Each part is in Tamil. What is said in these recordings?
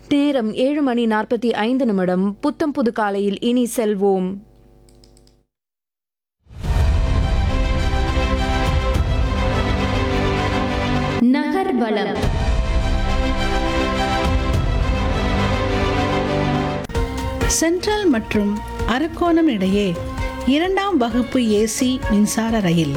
நேரம் ஏழு மணி நாற்பத்தி ஐந்து நிமிடம் புத்தம் புது காலையில் இனி செல்வோம் நகர்வலம் சென்ட்ரல் மற்றும் அரக்கோணம் இடையே இரண்டாம் வகுப்பு ஏசி மின்சார ரயில்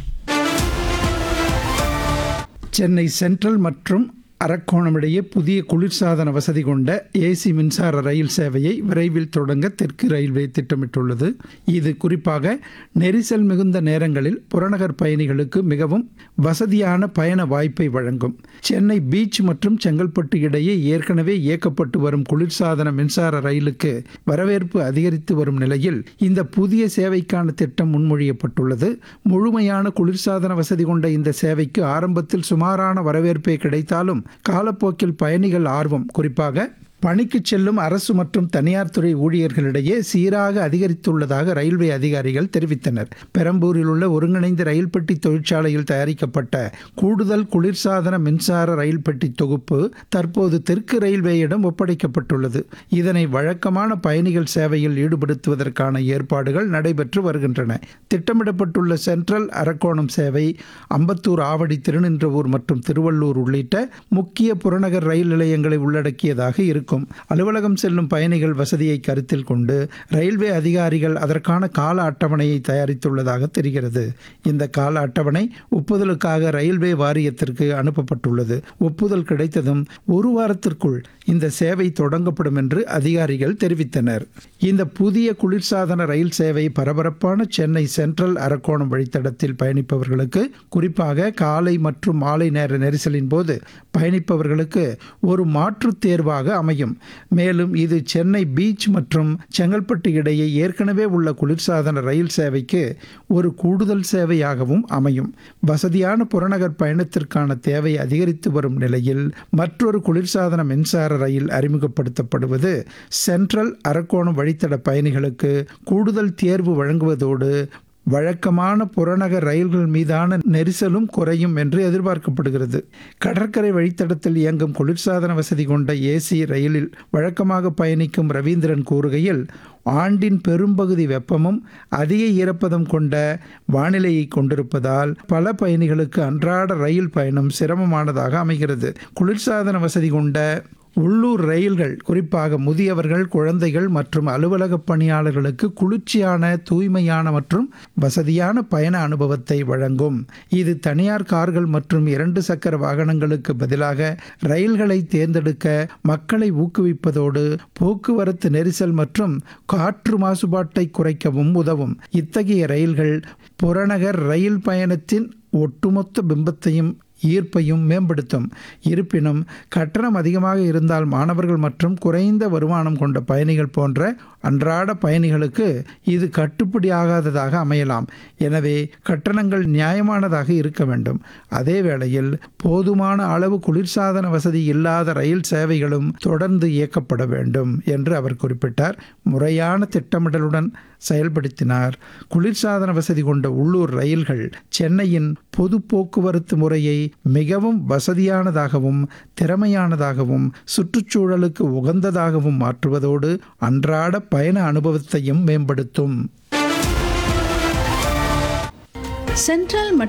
சென்னை சென்ட்ரல் மற்றும் அரக்கோணம் இடையே புதிய குளிர்சாதன வசதி கொண்ட ஏசி மின்சார ரயில் சேவையை விரைவில் தொடங்க தெற்கு ரயில்வே திட்டமிட்டுள்ளது இது குறிப்பாக நெரிசல் மிகுந்த நேரங்களில் புறநகர் பயணிகளுக்கு மிகவும் வசதியான பயண வாய்ப்பை வழங்கும் சென்னை பீச் மற்றும் செங்கல்பட்டு இடையே ஏற்கனவே இயக்கப்பட்டு வரும் குளிர்சாதன மின்சார ரயிலுக்கு வரவேற்பு அதிகரித்து வரும் நிலையில் இந்த புதிய சேவைக்கான திட்டம் முன்மொழியப்பட்டுள்ளது முழுமையான குளிர்சாதன வசதி கொண்ட இந்த சேவைக்கு ஆரம்பத்தில் சுமாரான வரவேற்பே கிடைத்தாலும் காலப்போக்கில் பயணிகள் ஆர்வம் குறிப்பாக பணிக்கு செல்லும் அரசு மற்றும் தனியார் துறை ஊழியர்களிடையே சீராக அதிகரித்துள்ளதாக ரயில்வே அதிகாரிகள் தெரிவித்தனர் பெரம்பூரில் உள்ள ஒருங்கிணைந்த ரயில் பெட்டி தொழிற்சாலையில் தயாரிக்கப்பட்ட கூடுதல் குளிர்சாதன மின்சார ரயில் பெட்டி தொகுப்பு தற்போது தெற்கு ரயில்வேயிடம் ஒப்படைக்கப்பட்டுள்ளது இதனை வழக்கமான பயணிகள் சேவையில் ஈடுபடுத்துவதற்கான ஏற்பாடுகள் நடைபெற்று வருகின்றன திட்டமிடப்பட்டுள்ள சென்ட்ரல் அரக்கோணம் சேவை அம்பத்தூர் ஆவடி திருநின்றவூர் மற்றும் திருவள்ளூர் உள்ளிட்ட முக்கிய புறநகர் ரயில் நிலையங்களை உள்ளடக்கியதாக இருக்கும் அலுவலகம் செல்லும் பயணிகள் வசதியை கருத்தில் கொண்டு ரயில்வே அதிகாரிகள் அதற்கான கால அட்டவணையை தயாரித்துள்ளதாக தெரிகிறது இந்த கால அட்டவணை ஒப்புதலுக்காக ரயில்வே வாரியத்திற்கு அனுப்பப்பட்டுள்ளது ஒப்புதல் கிடைத்ததும் ஒரு வாரத்திற்குள் இந்த சேவை தொடங்கப்படும் என்று அதிகாரிகள் தெரிவித்தனர் இந்த புதிய குளிர்சாதன ரயில் சேவை பரபரப்பான சென்னை சென்ட்ரல் அரக்கோணம் வழித்தடத்தில் பயணிப்பவர்களுக்கு குறிப்பாக காலை மற்றும் மாலை நேர நெரிசலின் போது பயணிப்பவர்களுக்கு ஒரு மாற்றுத் தேர்வாக அமையும் மேலும் இது சென்னை பீச் மற்றும் செங்கல்பட்டு இடையே ஏற்கனவே உள்ள குளிர்சாதன ரயில் சேவைக்கு ஒரு கூடுதல் சேவையாகவும் அமையும் வசதியான புறநகர் பயணத்திற்கான தேவை அதிகரித்து வரும் நிலையில் மற்றொரு குளிர்சாதன மின்சார ரயில் அறிமுகப்படுத்தப்படுவது சென்ட்ரல் அரக்கோணம் வழித்தட பயணிகளுக்கு கூடுதல் தேர்வு வழங்குவதோடு வழக்கமான புறநகர் ரயில்கள் மீதான நெரிசலும் குறையும் என்று எதிர்பார்க்கப்படுகிறது கடற்கரை வழித்தடத்தில் இயங்கும் குளிர்சாதன வசதி கொண்ட ஏசி ரயிலில் வழக்கமாக பயணிக்கும் ரவீந்திரன் கூறுகையில் ஆண்டின் பெரும்பகுதி வெப்பமும் அதிக ஈரப்பதம் கொண்ட வானிலையை கொண்டிருப்பதால் பல பயணிகளுக்கு அன்றாட ரயில் பயணம் சிரமமானதாக அமைகிறது குளிர்சாதன வசதி கொண்ட உள்ளூர் ரயில்கள் குறிப்பாக முதியவர்கள் குழந்தைகள் மற்றும் அலுவலக பணியாளர்களுக்கு குளிர்ச்சியான தூய்மையான மற்றும் வசதியான பயண அனுபவத்தை வழங்கும் இது தனியார் கார்கள் மற்றும் இரண்டு சக்கர வாகனங்களுக்கு பதிலாக ரயில்களை தேர்ந்தெடுக்க மக்களை ஊக்குவிப்பதோடு போக்குவரத்து நெரிசல் மற்றும் காற்று மாசுபாட்டை குறைக்கவும் உதவும் இத்தகைய ரயில்கள் புறநகர் ரயில் பயணத்தின் ஒட்டுமொத்த பிம்பத்தையும் ஈர்ப்பையும் மேம்படுத்தும் இருப்பினும் கட்டணம் அதிகமாக இருந்தால் மாணவர்கள் மற்றும் குறைந்த வருமானம் கொண்ட பயணிகள் போன்ற அன்றாட பயணிகளுக்கு இது கட்டுப்படி ஆகாததாக அமையலாம் எனவே கட்டணங்கள் நியாயமானதாக இருக்க வேண்டும் அதே வேளையில் போதுமான அளவு குளிர்சாதன வசதி இல்லாத ரயில் சேவைகளும் தொடர்ந்து இயக்கப்பட வேண்டும் என்று அவர் குறிப்பிட்டார் முறையான திட்டமிடலுடன் செயல்படுத்தினார் குளிர்சாதன வசதி கொண்ட உள்ளூர் ரயில்கள் சென்னையின் பொது போக்குவரத்து முறையை மிகவும் வசதியானதாகவும் திறமையானதாகவும் சுற்றுச்சூழலுக்கு உகந்ததாகவும் மாற்றுவதோடு அன்றாட பயண அனுபவத்தையும் மேம்படுத்தும் சென்ட்ரல்